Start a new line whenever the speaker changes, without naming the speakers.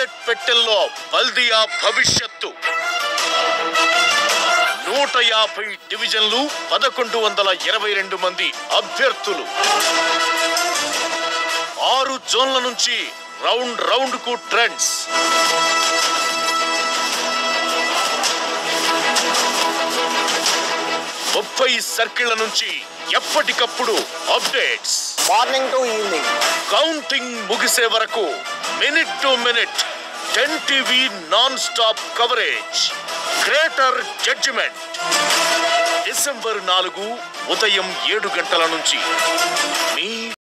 ballot పెట్టెల్లో బల్దియా భవిష్యత్తు నూట యాభై డివిజన్లు పదకొండు వందల ఇరవై రెండు మంది అభ్యర్థులు ఆరు జోన్ల నుంచి రౌండ్ రౌండ్ కు ట్రెండ్స్ ముప్పై సర్కిళ్ల నుంచి ఎప్పటికప్పుడు updates
morning to evening
counting ముగిసే వరకు minute to minute ten TV non stop coverage greater judgement December నాలుగు ఉదయం ఏడు గంటల నుంచి మీ